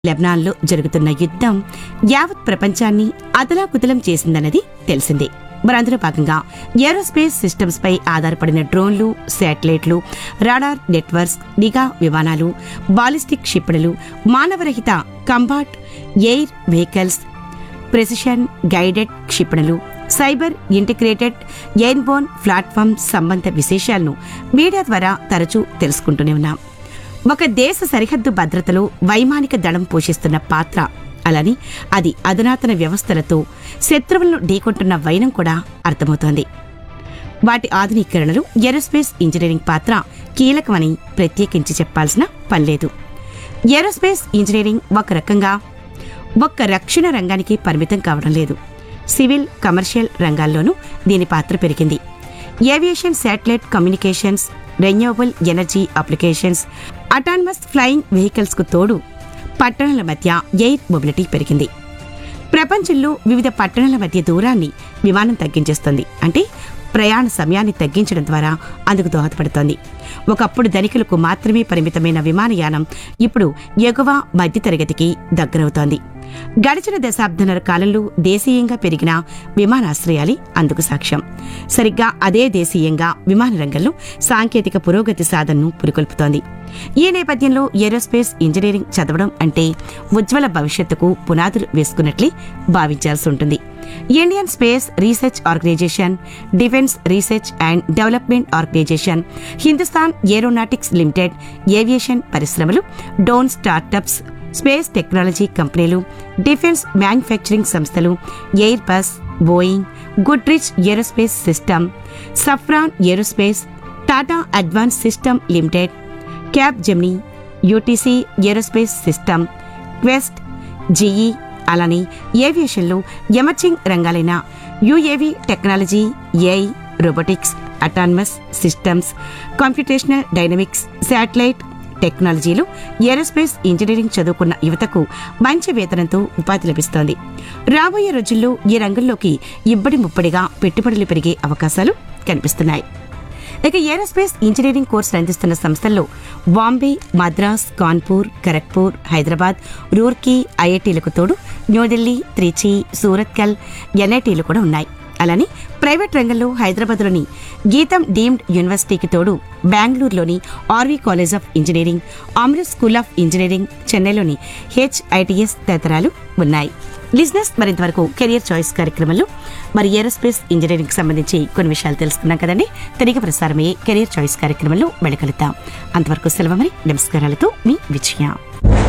లెబనాన్లో జరుగుతున్న యుద్ధం యావత్ ప్రపంచాన్ని అదలాకుతలం చేసిందన్నది తెలిసిందే మరి అందులో భాగంగా ఏరోస్పేస్ సిస్టమ్స్ పై ఆధారపడిన డ్రోన్లు శాటిలైట్లు రాడార్ నెట్వర్క్స్ నిఘా విమానాలు బాలిస్టిక్ క్షిపణులు మానవరహిత combat air vehicles precision guided క్షిపణులు సైబర్ ఇంటిగ్రేటెడ్ ఎయిర్బోన్ ప్లాట్ఫామ్ సంబంధ విశేషాలను మీడియా ద్వారా తరచూ తెలుసుకుంటూనే ఉన్నాం ఒక దేశ సరిహద్దు భద్రతలో వైమానిక దళం పోషిస్తున్న పాత్ర అలాని అది అధునాతన వ్యవస్థలతో శత్రువులను ఢీకొంటున్న వైనం కూడా అర్థమవుతోంది వాటి ఆధునీకరణలో ఏరోస్పేస్ ఇంజనీరింగ్ పాత్ర కీలకమని ప్రత్యేకించి చెప్పాల్సిన పనిలేదు ఏరోస్పేస్ ఇంజనీరింగ్ ఒక రకంగా ఒక్క రక్షణ రంగానికి పరిమితం కావడం లేదు సివిల్ కమర్షియల్ రంగాల్లోనూ దీని పాత్ర పెరిగింది aviation satellite communications renewable energy applications autonomous flying vehicles కు తోడు పట్టణాల మధ్య ఎయిర్ మొబిలిటీ పెరిగింది ప్రపంచంలో వివిధ పట్టణాల మధ్య దూరాన్ని విమానం తగ్గించేస్తుంది అంటే ప్రయాణ సమయాన్ని తగ్గించడం ద్వారా అందుకు దోహదపడుతోంది ఒకప్పుడు ధనికులకు మాత్రమే పరిమితమైన విమానయానం ఇప్పుడు ఎగువ మధ్యతరగతికి దగ్గరవుతోంది గడిచిన దశాబ్దాల కాలంలో దేశీయంగా పెరిగిన విమానాశ్రయాలే అందుకు సాక్ష్యం సరిగ్గా అదే దేశీయంగా విమాన రంగంలో సాంకేతిక పురోగతి సాధనను పురికొల్పుతోంది ఈ నేపథ్యంలో ఏరోస్పేస్ ఇంజనీరింగ్ చదవడం అంటే ఉజ్వల భవిష్యత్తుకు పునాదులు వేసుకున్నట్లే భావించాల్సి ఉంటుంది Indian space research organisation defence research and development organisation Hindustan aeronautics limited aviation పరిశ్రమలు drone startups space technology companies defence manufacturing సంస్థలు Airbus Boeing Goodrich aerospace system Safran aerospace Tata advance system limited Capgemini UTC aerospace system Quest GE అలానే ఏవియేషన్లో emerging రంగాలైన UAV technology AI robotics autonomous systems computational dynamics satellite టెక్నాలజీలో aerospace engineering చదువుకున్న యువతకు మంచి వేతనంతో ఉపాధి లభిస్తోంది రాబోయే రోజుల్లో ఈ రంగంలోకి ఇబ్బడి ముప్పడిగా పెట్టుబడులు పెరిగే అవకాశాలు కనిపిస్తున్నాయి ఇక ఏరోస్పేస్ ఇంజనీరింగ్ కోర్సులు అందిస్తున్న సంస్థల్లో బాంబే మద్రాస్ కాన్పూర్ ఖరగ్పూర్ హైదరాబాద్ రూర్కీ ఐఐటీలకు తోడు న్యూఢిల్లీ త్రిచి సూరత్కల్ ఎన్ఐటీలు కూడా ఉన్నాయి అలానే ప్రైవేట్ రంగంలో హైదరాబాద్లోని గీతం డీమ్డ్ యూనివర్సిటీకి తోడు బెంగళూరులోని RV college of engineering Amrit school of engineering చెన్నైలోని హెచ్ఐటిఎస్ తదితరాలు ఉన్నాయి లిజినెస్ మరింతవరకు కెరియర్ చాయిస్ కార్యక్రమంలో మరి ఏరోస్పేస్ ఇంజనీరింగ్ సంబంధించి కొన్ని విషయాలు తెలుసుకున్నాం కదండి తిరిగి ప్రసారమయ్యే కెరియర్ చాయిస్ కార్యక్రమంలో వెళ్ళగలుగుతాం అంతవరకు సెలవు మరి నమస్కారాలతో మీ విజయ